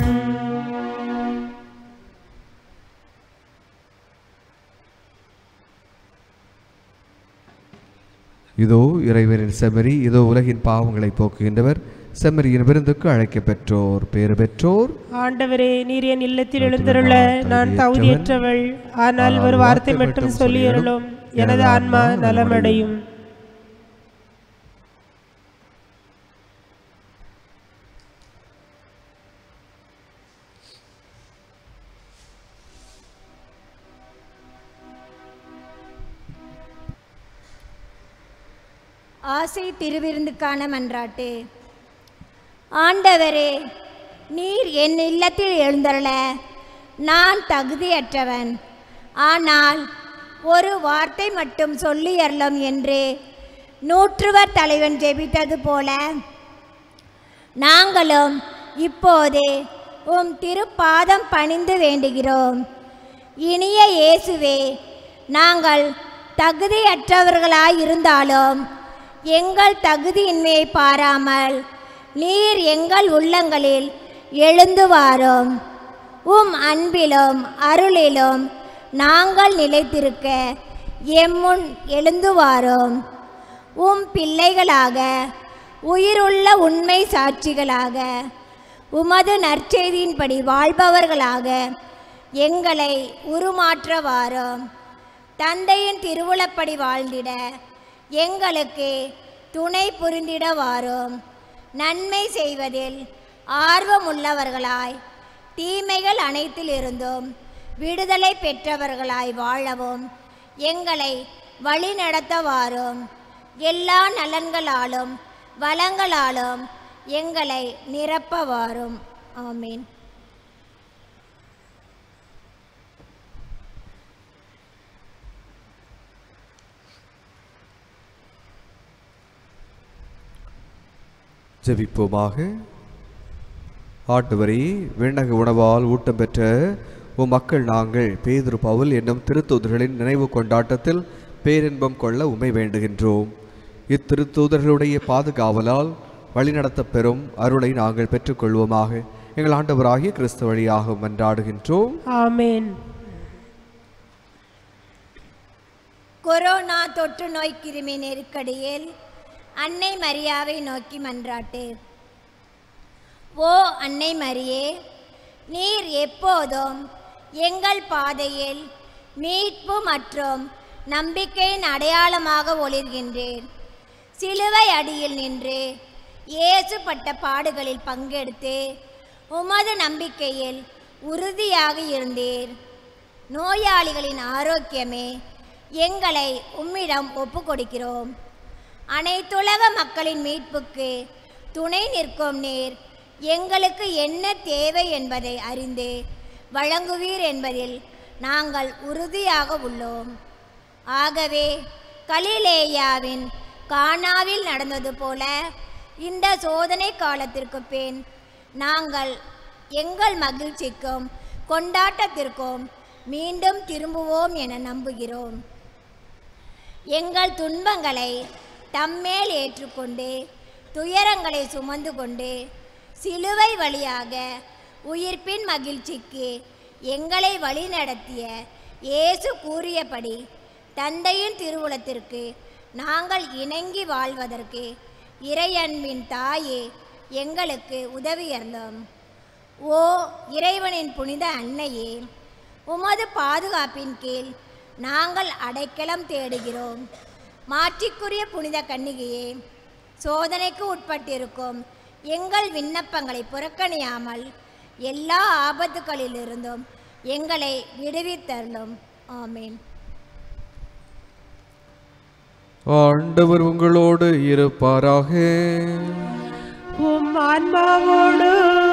இதோ இறைவனின் செம்மறி இதோ உலகின் பாவங்களை போக்குகின்றவர் செம்மறியின் விருந்துக்கு அழைக்கப் பெற்றோர் பேறு பெற்றோர் ஆண்டவரே நீர் என் இல்லத்தில் எழுந்தருள நான் தகுதியற்றவள் ஆனால் ஒரு வார்த்தை மட்டும் சொல்லியருளும் எனது ஆன்மா நலமடையும் ஆசை திருவிருந்துக்கான மன்றாட்டு ஆண்டவரே நீர் என் இல்லத்தில் எழுந்தருள நான் தகுதியற்றவன் ஆனால் ஒரு வார்த்தை மட்டும் சொல்லி அருளும் என்று நூற்றுவர் தலைவன் ஜெபித்தது போல நாங்களும் இப்போது உம் திருப்பாதம் பணிந்து வேண்டுகிறோம் இனிய இயேசுவே நாங்கள் தகுதியற்றவர்களாயிருந்தாலும் எங்கள் தகுதியின்மையை பாராமல் நீர் எங்கள் உள்ளங்களில் எழுந்து வாரும் உம் அன்பிலும் அருளிலும் நாங்கள் நிலைத்திருக்க எம்முன் எழுந்து வாரும் உம் பிள்ளைகளாக உயிருள்ள உண்மை சாட்சிகளாக உமது நற்செய்தியின்படி வாழ்பவர்களாக எங்களை உருமாற்ற வாரும் தந்தையின் திருவுளப்படி வாழ்ந்திட எங்களுக்கு துணை புரிந்திட வாரும் நன்மை செய்வதில் ஆர்வமுள்ளவர்களாய் தீமைகள் அனைத்திலிருந்தும் விடுதலை பெற்றவர்களாய் வாழவும் எங்களை வழிநடத்த வாரும் எல்லா நலன்களாலும் வளங்களாலும் எங்களை நிரப்ப வாரும் ஆமீன் ஜெபிப்போமாக ஆண்டவரே விண்ணக உணவால் ஊட்டம் பெற்ற உம் மக்கள் நாங்கள் பேதுரு பவுல் என்னும் திருத்தூதர்களின் நினைவு கொண்டாட்டத்தில் பேரின்பம் கொள்ள உமை வேண்டுகின்றோம் இத்திருத்தூதர்களுடைய பாதுகாவலால் வழிநடத்தப் பெறும் அருளை நாங்கள் பெற்றுக்கொள்வோமாக எங்கள் ஆண்டவராகிய கிறிஸ்து வழியாக மன்றாடுகின்றோம் ஆமென் கொரோனா தொற்று நோய் கிருமி நெருக்கடியில் அன்னை மரியாவை நோக்கி மன்றாட்டு ஓ அன்னை மரியே நீர் எப்போதும் எங்கள் பாதையில் மீட்பு மற்றும் நம்பிக்கையின் அடையாளமாக ஒளிர்கின்றீர் சிலுவை அடியில் நின்று இயேசு பட்ட பாடுகளில் பங்கெடுத்து உமது நம்பிக்கையில் உறுதியாக இருந்தீர் நோயாளிகளின் ஆரோக்கியமே எங்களை உம்மிடம் ஒப்புக்கொடுக்கிறோம் அனைத்துலக மக்களின் மீட்புக்கு துணை நிற்கும் நீர் எங்களுக்கு என்ன தேவை என்பதை அறிந்து வழங்குவீர் என்பதில் நாங்கள் உறுதியாக உள்ளோம் ஆகவே கலிலேயாவின் கானாவில் நடந்தது போல இந்த சோதனை காலத்திற்கு பின் நாங்கள் எங்கள் மகிழ்ச்சிக்கும் கொண்டாட்டத்திற்கும் மீண்டும் திரும்புவோம் என நம்புகிறோம் எங்கள் துன்பங்களை தம்மேல் ஏற்றுக்கொண்டு துயரங்களை சுமந்து கொண்டு சிலுவை வழியாக உயிர்ப்பின் மகிழ்ச்சிக்கு எங்களை வழிநடத்திய இயேசு கூறியபடி தந்தையின் திருவுளத்திற்கு நாங்கள் இணங்கி வாழ்வதற்கு இறையன்பின் தாயே எங்களுக்கு உதவியர்ந்தோம் ஓ இறைவனின் புனித அன்னையே உமது பாதுகாப்பின் கீழ் நாங்கள் அடைக்கலம் தேடுகிறோம் மாற்றிக்குரிய புனித கன்னிகையே சோதனைக்கு உட்பட்டிருக்கும் எங்கள் விண்ணப்பங்களை புறக்கணியாமல் எல்லா ஆபத்துகளிலிருந்தும் எங்களை விடுவித்தருளும் ஆமீன் ஆண்டவர் உங்களோடு இருப்பாராக உம் ஆன்மாவோடு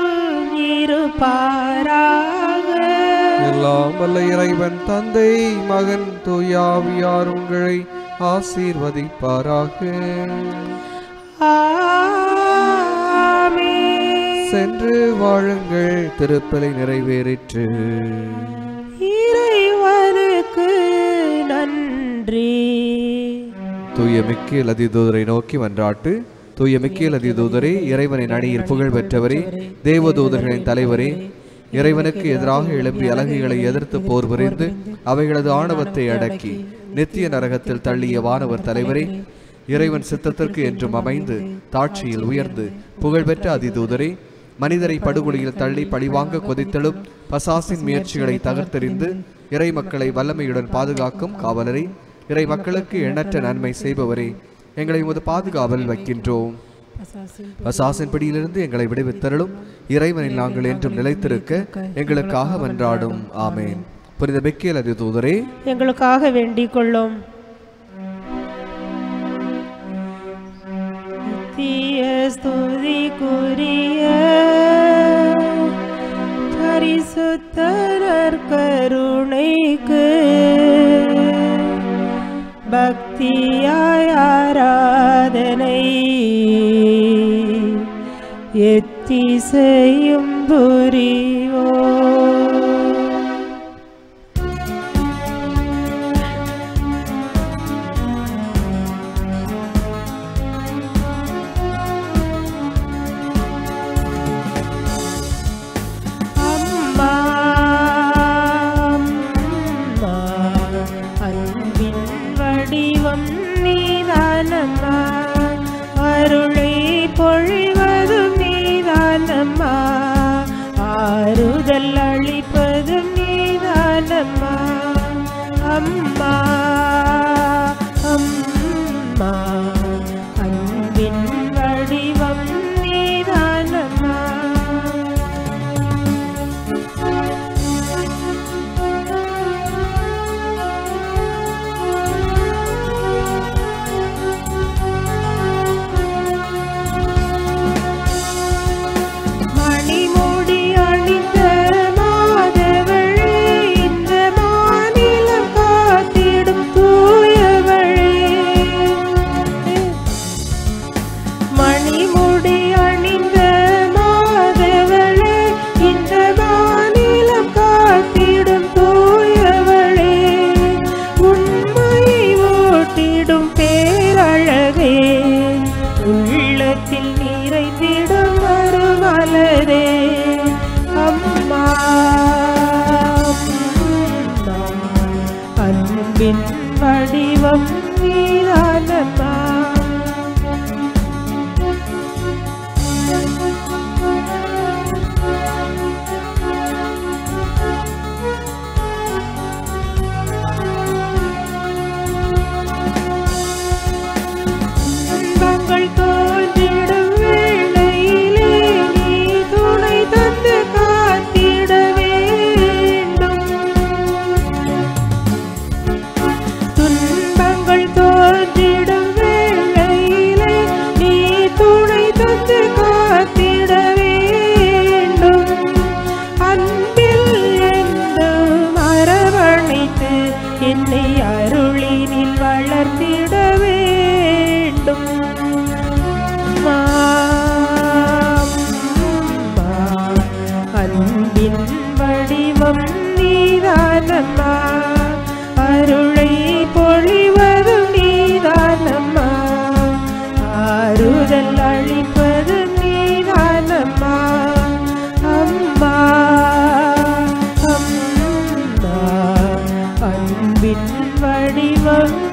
இருப்பாராக எல்லாம் வல்ல இறைவன் தந்தை மகன் தூயாவியார் உங்களை ஆசீர்வதிப்பாராக ஆமென். சென்று வாழுங்கள் திருப்பலை நிறைவேறிற்று இறைவனுக்கு நன்றி தூய மிக்கேல் அதிதூதரை நோக்கி மன்றாட்டு தூய மிக்கேல் அதிதூதரே இறைவனின் அணியில் புகழ் பெற்றவரே தேவதூதர்களின் தலைவரே இறைவனுக்கு எதிராக எழுப்பி அலகுகளை எதிர்த்து போர் புரிந்து அவைகளது ஆணவத்தை அடக்கி நித்திய நரகத்தில் தள்ளிய வானவர் தலைவரே இறைவன் சித்தத்திற்கு என்றும் அமைந்து தாட்சியில் உயர்ந்து புகழ்பெற்ற அதிதூதரே மனிதரை படுகொலியில் தள்ளி பழிவாங்க கொதித்தெழும் பசாசின் முயற்சிகளை தகர்த்தெறிந்து இறை மக்களை வல்லமையுடன் பாதுகாக்கும் காவலரை இறை மக்களுக்கு எண்ணற்ற நன்மை செய்பவரே எங்களை உமது பாதுகாவல் வைக்கின்றோம் பசாசின் பிடியிலிருந்து எங்களை விடுவித்தருளும் இறைவனில் நாங்கள் என்றும் நிலைத்திருக்க எங்களுக்காக மன்றாடும் ஆமேன் புனித பெக்கியல் அது தூதரே எங்களுக்காக வேண்டிக் கொள்ளும் நித்திய ஸ்துதிக்குரிய பரிசுத்தர் கருணைக்கு பக்தியாய் ஆராதனை எத்திசையும் புரிவோ அம்மா அம்மா, அன்பின் வடிவம் நீதானம்மா அருளை பொழிவதும் நீதானம்மா ஆறுதல் அளிப்பதும் நீதானம்மா அம்மா அம்மா அன்பின் வடிவம் நீதானம்மா மணிமுடி அணிந்த மாதவளே இந்த மாநிலம் காத்திடும் தூயவளே மணிமுடி அணிந்த மாதவளே இந்த மாநிலம் காத்திடும் தூயவளே உண்மையை ஓட்டிடும் பேரழகே உள்ளத்தில் நிறைந்திடும் மறுமலரே அம்மா அம்மா, அன்பின் வடிவம் நீதானம்மா துன்பங்கள் தோன்றிடும் வேளையிலே நீ துணை தந்து காத்திட வேண்டும் துன்பங்கள் தோன்றிடும் வேளையிலே நீ துணை தந்து காத்திட வேண்டும் அன்பில் என்றும் அரவணைத்து என்னை அருளினில் வளர்த்திட வேண்டும் மாம்மா, அன்பின் வடிவம் நீதான் நீதானம்மா அருளை பொழிவதும் நீதானம்மா ஆறுதல் அளிப்பது நீதானம்மா அம்மா அம்மா அன்பின் வடிவம்